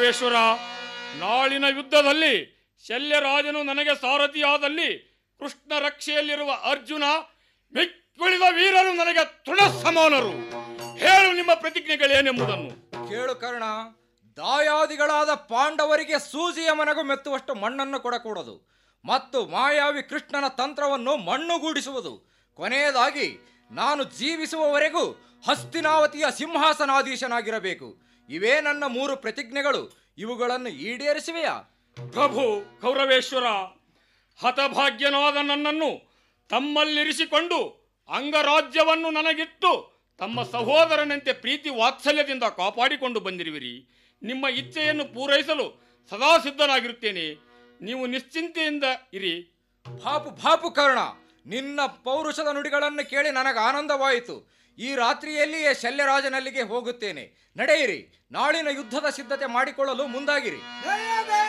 ಪರಮೇಶ್ವರ ನಾಳಿನ ಯುದ್ಧದಲ್ಲಿ ಶಲ್ಯರಾಜನು ನನಗೆ ಸಾರಥಿಯಾದಲ್ಲಿ ಕೃಷ್ಣ ರಕ್ಷೆಯಲ್ಲಿರುವ ಅರ್ಜುನ ಮಿಕ್ಕುಳಿದ ವೀರರು ನನಗೆ ತೃಣ ಸಮಾನರು ಹೇಳು ನಿಮ್ಮ ಪ್ರತಿಜ್ಞೆಗಳೇನೆಂಬುದನ್ನು ಕೇಳು ಕರ್ಣ ದಾಯಾದಿಗಳಾದ ಪಾಂಡವರಿಗೆ ಸೂಜಿಯ ಮನೆಗೂ ಮೆತ್ತುವಷ್ಟು ಮಣ್ಣನ್ನು ಕೊಡಕೂಡದು ಮತ್ತು ಮಾಯಾವಿ ಕೃಷ್ಣನ ತಂತ್ರವನ್ನು ಮಣ್ಣುಗೂಡಿಸುವುದು ಕೊನೆಯದಾಗಿ ನಾನು ಜೀವಿಸುವವರೆಗೂ ಹಸ್ತಿನಾವತಿಯ ಸಿಂಹಾಸನಾಧೀಶನಾಗಿರಬೇಕು ಇವೇ ನನ್ನ ಮೂರು ಪ್ರತಿಜ್ಞೆಗಳು ಇವುಗಳನ್ನು ಈಡೇರಿಸುವೆಯಾ ಪ್ರಭು ಕೌರವೇಶ್ವರ ಹತಭಾಗ್ಯನಾದ ನನ್ನನ್ನು ತಮ್ಮಲ್ಲಿರಿಸಿಕೊಂಡು ಅಂಗರಾಜ್ಯವನ್ನು ನನಗಿಟ್ಟು ತಮ್ಮ ಸಹೋದರನಂತೆ ಪ್ರೀತಿ ವಾತ್ಸಲ್ಯದಿಂದ ಕಾಪಾಡಿಕೊಂಡು ಬಂದಿರುವಿರಿ ನಿಮ್ಮ ಇಚ್ಛೆಯನ್ನು ಪೂರೈಸಲು ಸದಾ ಸಿದ್ಧನಾಗಿರುತ್ತೇನೆ ನೀವು ನಿಶ್ಚಿಂತೆಯಿಂದ ಇರಿ ಭಾಪು ಭಾಪು ಕರ್ಣ ನಿನ್ನ ಪೌರುಷದ ನುಡಿಗಳನ್ನು ಕೇಳಿ ನನಗೆ ಆನಂದವಾಯಿತು ಈ ರಾತ್ರಿಯಲ್ಲಿಯೇ ಶಲ್ಯರಾಜನಲ್ಲಿಗೆ ಹೋಗುತ್ತೇನೆ ನಡೆಯಿರಿ ನಾಳಿನ ಯುದ್ಧದ ಸಿದ್ಧತೆ ಮಾಡಿಕೊಳ್ಳಲು ಮುಂದಾಗಿರಿ